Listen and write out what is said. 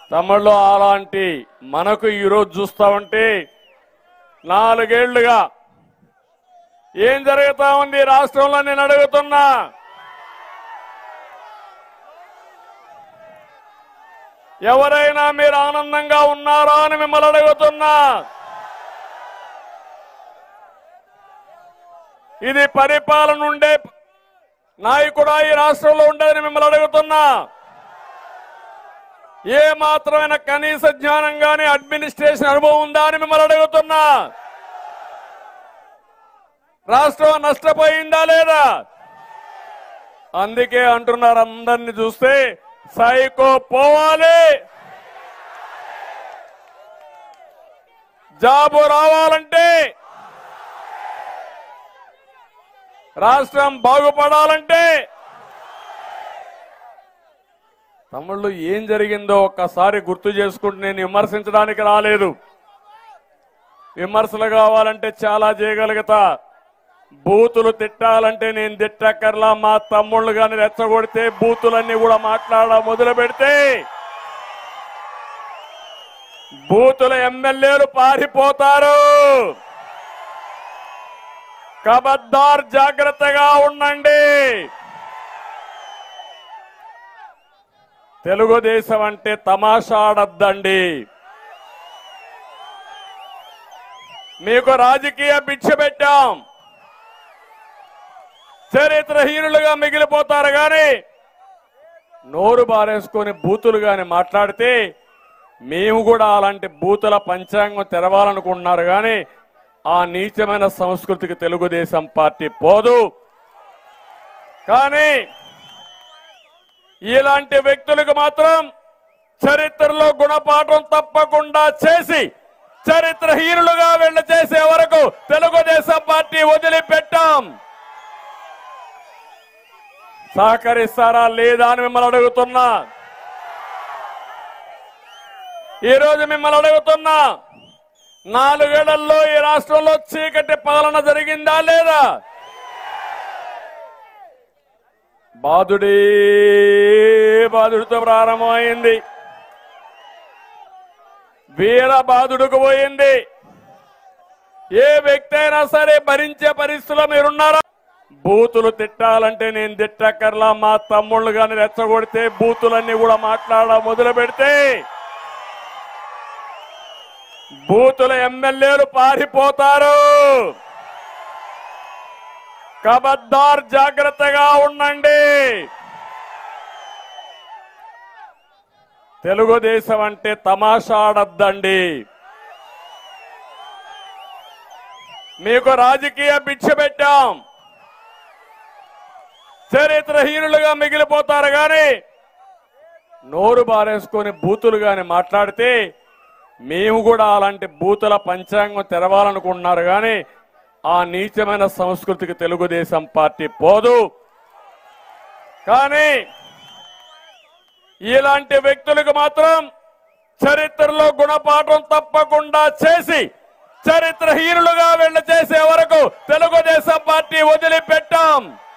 తమిళలో అలాంటి మనకు ఈరోజు చూస్తా ఉంటే నాలుగేళ్లుగా ఏం జరుగుతా ఉంది రాష్ట్రంలో నేను అడుగుతున్నా ఎవరైనా మీరు ఆనందంగా ఉన్నారా అని మిమ్మల్ని అడుగుతున్నా ఇది పరిపాలన ఉండే నాయకుడా ఈ రాష్ట్రంలో ఉండేదని మిమ్మల్ని అడుగుతున్నా ఏ మాత్రమైన కనీస జ్ఞానం గాని అడ్మినిస్ట్రేషన్ అనుభవం ఉందా అని మిమ్మల్ని అడుగుతున్నా రాష్ట్రం నష్టపోయిందా లేదా అందుకే అంటున్నారు అందరిని చూస్తే సైకో పోవాలి జాబు రావాలంటే రాష్ట్రం బాగుపడాలంటే తమ్ముళ్ళు ఏం జరిగిందో ఒక్కసారి గుర్తు చేసుకుంటూ నేను విమర్శించడానికి రాలేదు విమర్శలు కావాలంటే చాలా చేయగలుగుతా బూతులు తిట్టాలంటే నేను తిట్టక్కర్లా మా తమ్ముళ్ళు కానీ రెచ్చగొడితే బూతులన్నీ కూడా మాట్లాడ మొదలు పెడితే బూతుల ఎమ్మెల్యేలు పారిపోతారు కబద్దార్ జాగ్రత్తగా ఉండండి తెలుగుదేశం అంటే తమాషా ఆడద్దండి మీకు రాజకీయ భిక్ష పెట్టాం చరిత్రహీనులుగా మిగిలిపోతారు గాని నోరు బారేసుకొని బూతులు గాని మాట్లాడితే మేము కూడా అలాంటి బూతుల పంచాంగం తెరవాలనుకుంటున్నారు గాని ఆ నీచమైన సంస్కృతికి తెలుగుదేశం పార్టీ పోదు కానీ ఇలాంటి వ్యక్తులకు మాత్రం చరిత్రలో గుణపాఠం తప్పకుండా చేసి చరిత్రహీనులుగా వెళ్ళ చేసే వరకు తెలుగుదేశం పార్టీ వదిలిపెట్టాం సహకరిస్తారా లేదా అని మిమ్మల్ని అడుగుతున్నా ఈరోజు మిమ్మల్ని అడుగుతున్నా నాలుగేళ్లలో ఈ రాష్ట్రంలో చీకటి పాలన జరిగిందా లేదా బాధుడే బాధుడితో ప్రారంభమైంది వీర బాధుడుకు పోయింది ఏ వ్యక్తి అయినా సరే భరించే పరిస్థితిలో మీరున్నారా బూతులు తిట్టాలంటే నేను తిట్టక్కర్లా మా తమ్ముళ్ళు కానీ రెచ్చగొడితే బూతులన్నీ కూడా మాట్లాడ మొదలు పెడితే బూతుల ఎమ్మెల్యేలు పారిపోతారు కబద్దార్ జాగ్రత్తగా ఉండండి తెలుగుదేశం అంటే తమాషా ఆడద్దండి మీకు రాజకీయ భిక్ష పెట్టాం చరిత్రహీనులుగా మిగిలిపోతారు గాని నోరు బారేసుకొని బూతులు గాని మాట్లాడితే మేము కూడా అలాంటి బూతుల పంచాంగం తెరవాలనుకుంటున్నారు గాని ఆ నీచమైన సంస్కృతికి తెలుగుదేశం పార్టీ పోదు కానీ ఇలాంటి వ్యక్తులకు మాత్రం చరిత్రలో గుణపాఠం తప్పకుండా చేసి చరిత్రహీనులుగా వెళ్ళ చేసే వరకు తెలుగుదేశం పార్టీ వదిలిపెట్టాం